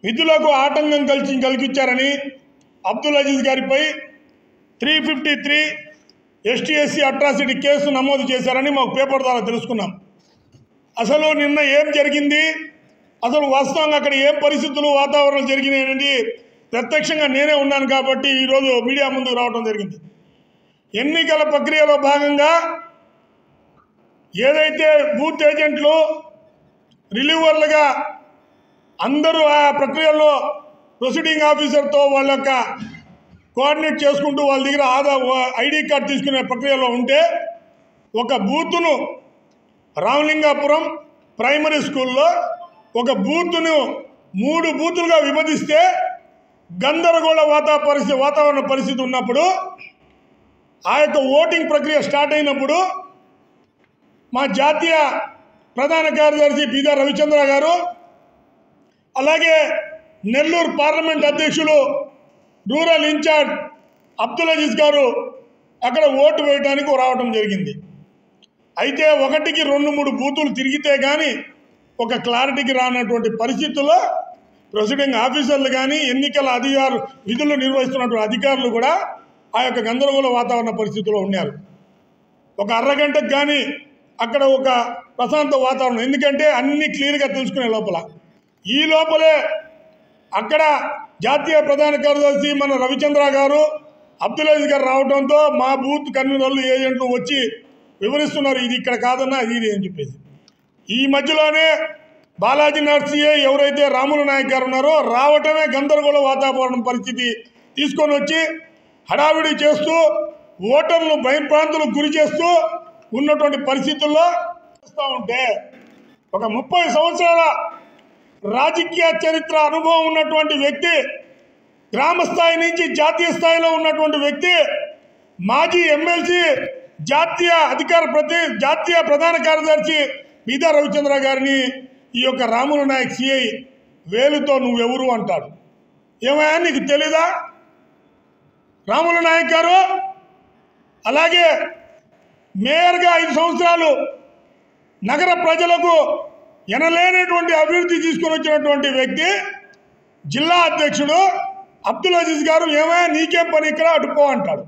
విధులకు ఆటంకం కలిసి కలిగించారని అబ్దుల్ అజీజ్ గారిపై three fifty three ST SC atrocity case నమోదు చేశారని మాకు పేపర్ ద్వారా తెలుసుకున్నాం అసలు నిన్న ఏం జరిగింది అసలు వాస్తవంగా అక్కడ ఏం పరిస్థితులు వాతావరణం జరిగినాయి అనేది ప్రత్యక్షంగా నేనే ఉన్నాను కాబట్టి ఈరోజు మీడియా ముందుకు రావడం జరిగింది ఎన్నికల ప్రక్రియలో భాగంగా ఏదైతే బూత్ ఏజెంట్లు రిలీవర్లుగా అందరూ ఆ ప్రక్రియలో ప్రొసీడింగ్ ఆఫీసర్తో వాళ్ళ యొక్క కోఆర్డినేట్ చేసుకుంటూ వాళ్ళ దగ్గర ఆధార్ ఐడి కార్డు తీసుకునే ప్రక్రియలో ఉంటే ఒక బూత్ను రామలింగాపురం ప్రైమరీ స్కూల్లో ఒక బూత్ను మూడు బూతులుగా విభజిస్తే గందరగోళ వాతా పరిస్థితి వాతావరణ పరిస్థితి ఉన్నప్పుడు ఆ యొక్క ఓటింగ్ ప్రక్రియ స్టార్ట్ అయినప్పుడు మా జాతీయ ప్రధాన కార్యదర్శి బీదా రవిచంద్ర గారు అలాగే నెల్లూరు పార్లమెంట్ అధ్యక్షులు రూరల్ ఇన్ఛార్జ్ అబ్దుల్ అజీజ్ గారు అక్కడ ఓటు వేయడానికి రావడం జరిగింది అయితే ఒకటికి రెండు మూడు బూతులు తిరిగితే కానీ ఒక క్లారిటీకి రానటువంటి పరిస్థితుల్లో ప్రెసిడెంట్ ఆఫీసర్లు కానీ ఎన్నికల అధికారులు విధులు నిర్వహిస్తున్నటువంటి అధికారులు కూడా ఆ యొక్క గందరగోళ వాతావరణ పరిస్థితుల్లో ఉన్నారు ఒక అరగంటకు కానీ అక్కడ ఒక ప్రశాంత వాతావరణం ఎందుకంటే అన్ని క్లియర్గా తెలుసుకునే లోపల ఈ లోపలే అక్కడ జాతీయ ప్రధాన కార్యదర్శి మన రవిచంద్ర గారు అబ్దుల్ అజీజ్ గారు రావడంతో మా బూత్ కన్వీనర్లు ఏజెంట్లు వచ్చి వివరిస్తున్నారు ఇది ఇక్కడ కాదన్నా ఇది ఇది అని చెప్పేసి ఈ మధ్యలోనే బాలాజీ నర్సీఏ ఎవరైతే రాములు నాయక్ గారు ఉన్నారో రావటమే గందరగోళ వాతావరణం పరిస్థితి తీసుకొని వచ్చి హడావిడి చేస్తూ ఓటర్లు భయప్రాంతులకు గురి చేస్తూ ఉన్నటువంటి పరిస్థితుల్లో చూస్తూ ఉంటే ఒక ముప్పై సంవత్సరాల రాజకీయ చరిత్ర అనుభవం ఉన్నటువంటి వ్యక్తి గ్రామ స్థాయి నుంచి జాతీయ స్థాయిలో ఉన్నటువంటి వ్యక్తి మాజీ ఎమ్మెల్సీ జాతీయ అధికార ప్రతి జాతీయ ప్రధాన కార్యదర్శి బీదా రవిచంద్ర గారిని ఈ యొక్క రాములు నాయక్ సిఐ వేలుతో నువ్వెవరు అంటాడు ఏమయ్యా నీకు తెలీదా రాములు నాయక్ గారు అలాగే మేయర్గా ఐదు సంవత్సరాలు నగర ప్రజలకు ఎనలేనటువంటి అభివృద్ధి తీసుకొని వచ్చినటువంటి వ్యక్తి జిల్లా అధ్యక్షుడు అబ్దుల్ అజీజ్ గారు ఏమైనా నీకేం పని ఇక్కడ అడుపో అంటాడు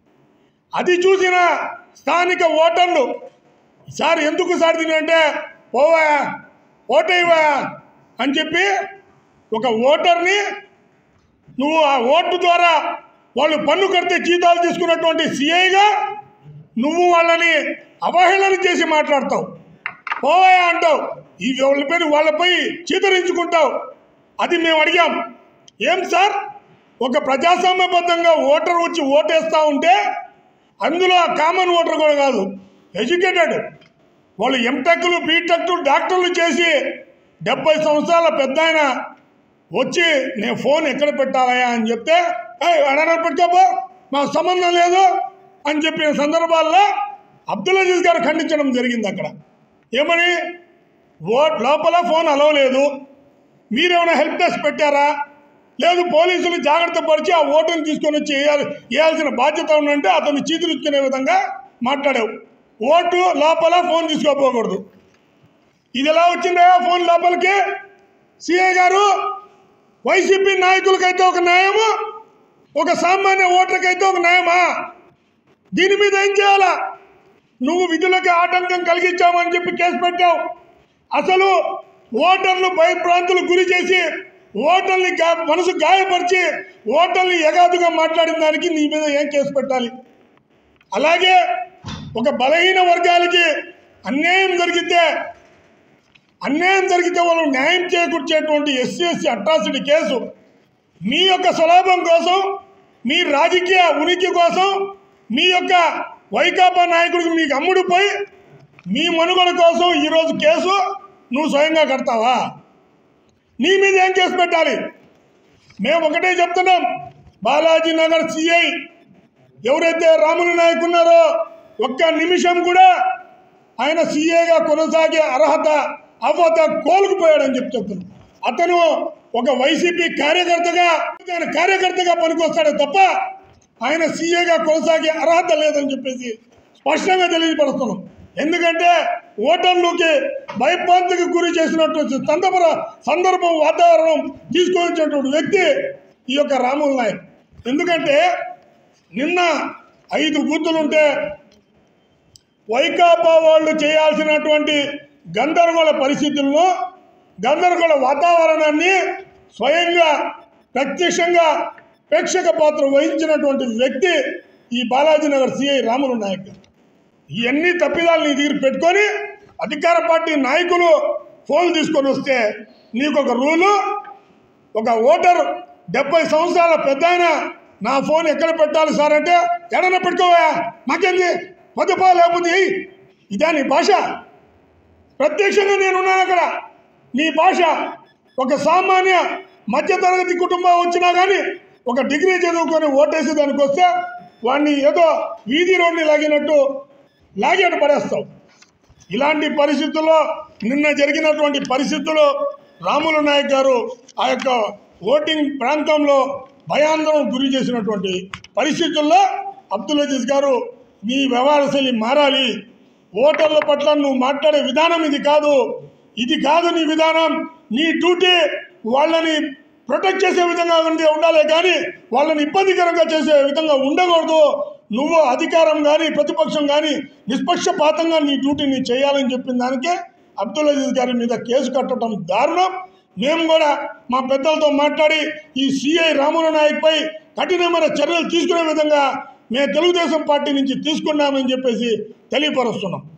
అది చూసిన స్థానిక ఓటర్లు సార్ ఎందుకు సార్ దీని అంటే పోవా ఓటేవా అని చెప్పి ఒక ఓటర్ని నువ్వు ఆ ఓటు ద్వారా వాళ్ళు పన్ను కడితే జీతాలు తీసుకున్నటువంటి సిఐగా నువ్వు వాళ్ళని అవహేళన చేసి మాట్లాడతావు పోవాయా అంటావు ఈ వాళ్ళపై వాళ్ళపై చీతరించుకుంటావు అది మేము అడిగాం ఏం సార్ ఒక ప్రజాస్వామ్యబద్ధంగా ఓటర్ వచ్చి ఓటేస్తూ ఉంటే అందులో ఆ కామన్ ఓటర్ కూడా కాదు ఎడ్యుకేటెడ్ వాళ్ళు ఎంటెక్లు బీటెక్లు డాక్టర్లు చేసి డెబ్బై సంవత్సరాల పెద్ద ఆయన వచ్చి నేను ఫోన్ ఎక్కడ పెట్టాలయా అని చెప్తే "ఏయ్, అడనా పెట్టుకోపో మాకు సంబంధం లేదు అని చెప్పిన సందర్భాల్లో అబ్దుల్ అజీజ్ గారు ఖండించడం జరిగింది అక్కడ ఏమని ఓ లోపల ఫోన్ అలవ్ లేదు మీరేమైనా హెల్ప్ డెస్క్ పెట్టారా లేదు పోలీసులు జాగ్రత్త పరిచి ఆ ఓటుని తీసుకొని వచ్చి వేయాలి వేయాల్సిన బాధ్యత ఉందంటే అతన్ని చీతురించుకునే విధంగా మాట్లాడావు ఓటు లోపల ఫోన్ తీసుకోపోకూడదు ఇది ఎలా వచ్చిందా ఫోన్ లోపలికి సిఐ గారు వైసీపీ నాయకులకైతే ఒక న్యాయము ఒక సామాన్య ఓటర్కైతే ఒక న్యాయమా దీని మీద ఏం చేయాలా నువ్వు విధులకు ఆటంకం కలిగించామని చెప్పి కేసు పెట్టావు అసలు ఓటర్లు భయభ్రాంతులకు గురి చేసి ఓటర్ని గా మనసు గాయపరిచి ఓటర్ని ఎగాదుగా మాట్లాడిన దానికి నీ మీద ఏం కేసు పెట్టాలి అలాగే ఒక బలహీన వర్గాలకి అన్యాయం జరిగితే అన్యాయం జరిగితే వాళ్ళు న్యాయం చేకూర్చేటువంటి ఎస్సీ ఎస్సీ అట్రాసిటీ కేసు మీ యొక్క స్వలాభం కోసం మీ రాజకీయ ఉనికి కోసం మీ యొక్క వైకాపా నాయకుడికి మీకు అమ్ముడుపోయి మీ మనుగడ కోసం ఈరోజు కేసు నువ్వు స్వయంగా కడతావా నీ మీద ఏం కేసు పెట్టాలి మేము ఒకటే చెప్తున్నాం బాలాజీ నగర్ సిఐ ఎవరైతే రాములు నాయక్ ఉన్నారో ఒక్క నిమిషం కూడా ఆయన సీఏగా కొనసాగే అర్హత అవ్వత కోలుకుపోయాడని చెప్పి చెప్తున్నాం అతను ఒక వైసీపీ కార్యకర్తగా ఆయన కార్యకర్తగా పనికొస్తాడే తప్ప ఆయన సీఏగా కొనసాగే అర్హత లేదని చెప్పేసి స్పష్టంగా తెలియపరుస్తున్నాం ఎందుకంటే ఓటర్లకి భయపాంతికి గురి చేసినటువంటి సందర్భ సందర్భం వాతావరణం తీసుకొచ్చినటువంటి వ్యక్తి ఈ యొక్క రాముల్ నాయక్ ఎందుకంటే నిన్న ఐదు బూతులుంటే వైకాపా వాళ్ళు చేయాల్సినటువంటి గందరగోళ పరిస్థితుల్లో గందరగోళ వాతావరణాన్ని స్వయంగా ప్రత్యక్షంగా ప్రేక్షక పాత్ర వహించినటువంటి వ్యక్తి ఈ బాలాజీనగర్ సిఐ రాములు నాయక్ ఇవన్నీ తప్పిదాలు నీ దగ్గర పెట్టుకొని అధికార పార్టీ నాయకులు ఫోన్ తీసుకొని వస్తే నీకు ఒక రూలు ఒక ఓటర్ డెబ్బై సంవత్సరాల పెద్ద నా ఫోన్ ఎక్కడ పెట్టాలి సార్ అంటే ఎడన పెట్టుకోవా మాకేంది పొద్దుపా లేకపోతే ఎయ్. ఇదా నీ భాష ప్రత్యక్షంగా నేనున్నాను అక్కడ నీ భాష ఒక సామాన్య మధ్యతరగతి కుటుంబం వచ్చినా కానీ ఒక డిగ్రీ చదువుకొని ఓటేసి దానికి వస్తే వాడిని ఏదో వీధి రోడ్ని లాగినట్టు లాగేట పడేస్తావు ఇలాంటి పరిస్థితుల్లో నిన్న జరిగినటువంటి పరిస్థితుల్లో రాములు నాయక్ గారు ఆ యొక్క ఓటింగ్ ప్రాంతంలో భయాందోళన గురి చేసినటువంటి పరిస్థితుల్లో అబ్దుల్ అజీజ్ గారు నీ వ్యవహార శైలి మారాలి ఓటర్ల పట్ల నువ్వు మాట్లాడే విధానం ఇది కాదు ఇది కాదు నీ విధానం నీ డ్యూటీ వాళ్ళని ప్రొటెక్ట్ చేసే విధంగా ఉండి ఉండాలి కానీ వాళ్ళని ఇబ్బందికరంగా చేసే విధంగా ఉండకూడదు నువ్వు అధికారం కానీ ప్రతిపక్షం కానీ నిష్పక్షపాతంగా నీ డ్యూటీని చేయాలని చెప్పిన దానికే అబ్దుల్ అజీజ్ గారి మీద కేసు కట్టడం దారుణం మేము కూడా మా పెద్దలతో మాట్లాడి ఈ సిఐ రాముల నాయక్పై కఠినమైన చర్యలు తీసుకునే విధంగా మేము తెలుగుదేశం పార్టీ నుంచి తీసుకున్నామని చెప్పేసి తెలియపరుస్తున్నాం